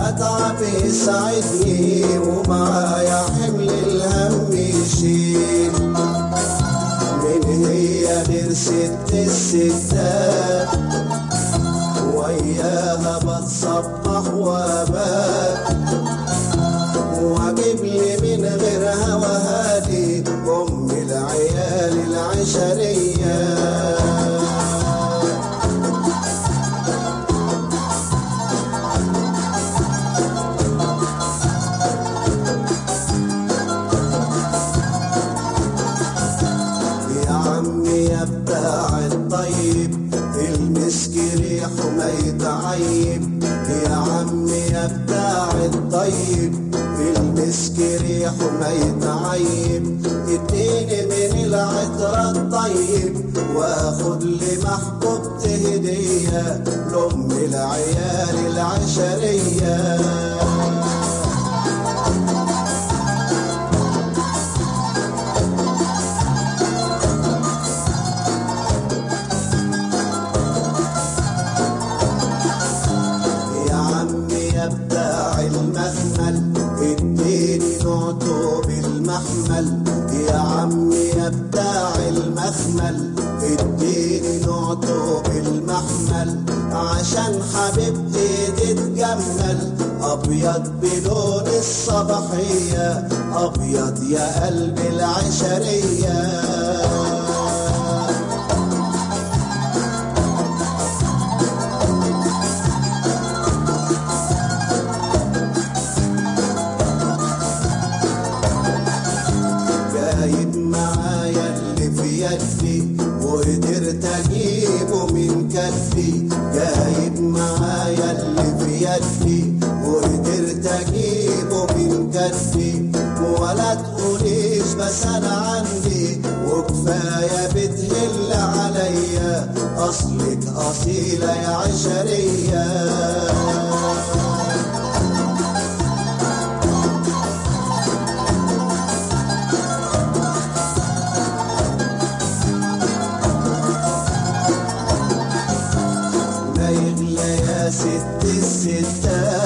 اتعب يسعدني ومعايا حمل الهم يشيل من هي غير ست الستات وياها بتصبح وابات واجيب لي من غيرها وهادي ام العيال العشريه يا عمي يا بتاع الطيب المسك ريحه ما يتعيب يا عمي يا بتاع الطيب المسك ريحه ما يتعيب اديني من العطر الطيب واخد لمحبوبتي هديه لام العيال العشريه يا عمي يا بتاع المخمل اديني نعطه بالمحمل يا عمي يا بتاع المخمل اديني نعطه بالمحمل عشان حبيبتي تتجمل ابيض بلون الصباحيه ابيض يا قلبي العشريه جايب معايا اللي في يدي وقدرت اجيبه من كفي جايب معايا اللي في يدي وقدرت اجيبه من كفي ولا تقوليش بس انا عندي وكفايه بتهل عليا اصلك اصيله يا عشريه لا يغلى يا ست الستات